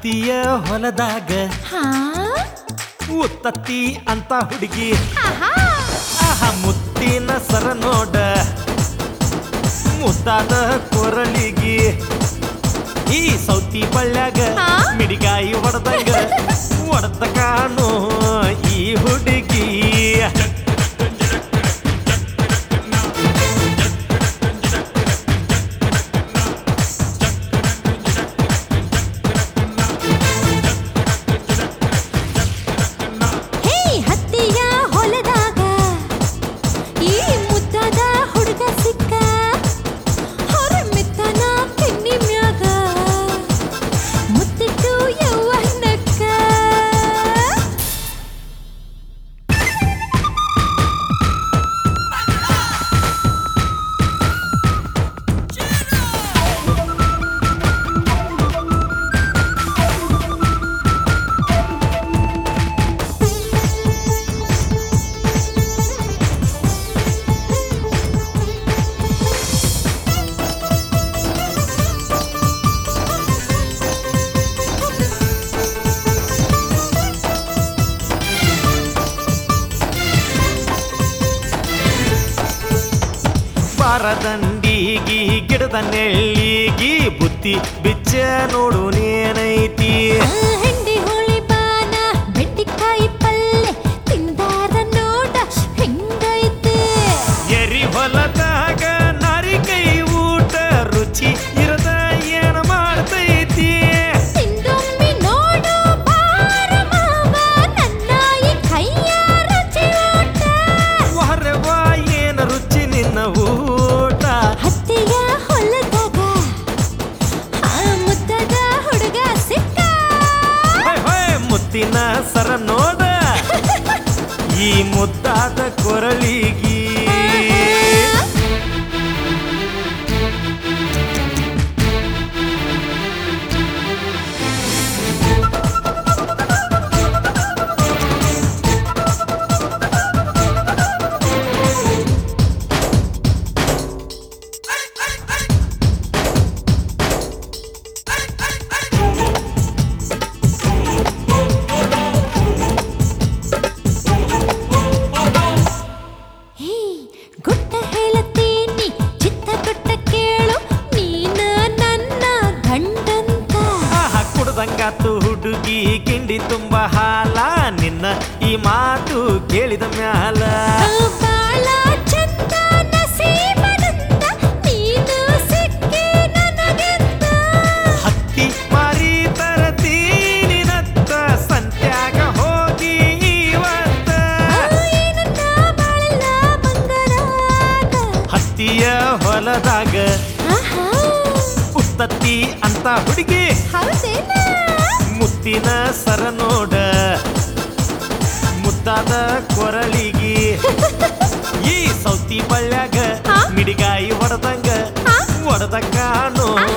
ಹತ್ತಿಯ ಹೊಲದಾಗ ಹಾ ಉತ್ತತ್ತಿ ಅಂತ ಹುಡುಗಿ ಆಹಾ ಆಹ ಮುತ್ತಿನ ಸರ ನೋಡ ಮುತ್ತಾದ ಕೊರಳಿಗಿ ಈ ಸೌತಿ ಬಳ್ಳ್ಯಾಗ ಹಾ? ಮಿಡಿಗಾಯಿ ಹೊಡೆದಂಗ ಹೊಡೆದ ಕಾಣು ಈ ಹುಡುಗಿ ಹೇ ಹತ್ತಿಯ ಹೊಲದಾಗ ಈ ಮುದ್ದಾದ ಹುಡುಗ ಸಿಕ್ಕ ಹೊರ ಮೆತ್ತನ ಕೆನ್ನಿ ಮ್ಯಾಗ ಮುತ್ತಿಟ್ಟು ಯೌವನಕ್ಕ ಬಾರದಂಡಿಗಿ ಗಿಡದ ನೆಳ್ಳಿಗಿ ಬುತ್ತಿ ಬಿಚ್ಚ ನೋಡು ನೇನೈತಿ ಹೆಂಡಿ ಹೋಳಿ ಬಾನ ಬೆಂಡಿಕಾಯಿ ಪಲ್ಲೆ ತಿಂದಾರ ನೋಡ ಹೆಂಗೈತೆ ಎರಿ ಹೊಲದಾಗ ನಾರಿಕೈ ಊಟ ರುಚಿ ಇರದ ಏನ ಮಾಡ್ತೈತಿ ತಿಂದೊಮ್ಮೆ ನೋಡು ಬಾರ ಮಾವ ನನ್ನ ಈ ಕೈಯ ರುಚಿ ಊಟ ಹೊರವ ಏನ ರುಚಿ ನಿನ್ನ ಊಟ ಹತ್ತಿಯ ಹೊಲದಾಗ ಆ ಮುದ್ದದ ಹುಡುಗ ಸಿಕ್ಕ ಹೊಯ್ ಹೊಯ್ ಮುತ್ತಿನ ಸರ ನೋಡ ಈ ಮುದ್ದಾದ ಕೊರಳಿಗಿ ಹೇ ಗುಟ್ಟ ಹೇಳತೀನಿ ಚಿತ್ತ ಗುಟ್ಟ ಕೇಳು ನೀನ ನನ್ನ ಗಂಡಂತ ಆಹ ಕುಡ್ದಂಗಾತು ಹುಡುಗಿ ಕಿಂಡಿ ತುಂಬ ಹಾಲ ನಿನ್ನ ಈ ಮಾತು ಕೇಳಿದ ಮ್ಯಾಲ ಬಾಳ ಚಂದ ನಸೀಬನಂದ ನೀನು ಸಿಕ್ಕಿ ನನಗೆಂದ ಹತ್ತಿ ಮಾರಿ ತರತೀನಿನತ್ತ ಸಂತ್ಯಾಗ ಹೋಗಿ ಇವತ್ತ ಏನಂದ ಬಾಳೆಲ್ಲ ಬಂಗಾರಾಗ ಹತ್ತಿಯ ಹೊಲದಾಗ ಆಹಾ ಉತ್ತತ್ತಿ ಅಂತ ಹುಡುಗಿ ಹೌದೇನ ಮುತ್ತಿನ ಸರ ನೋಡ ಮುದ್ದಾದ ಕೊರಳಿಗಿ ಈ ಸೌತಿ ಬಳ್ಳ್ಯಾಗ ಹಾ? ಮಿಡಿಗಾಯಿ ಹೊಡೆದಂಗ ಹಾ? ಹೊಡೆದ ಕಾಣು ಆಹಾ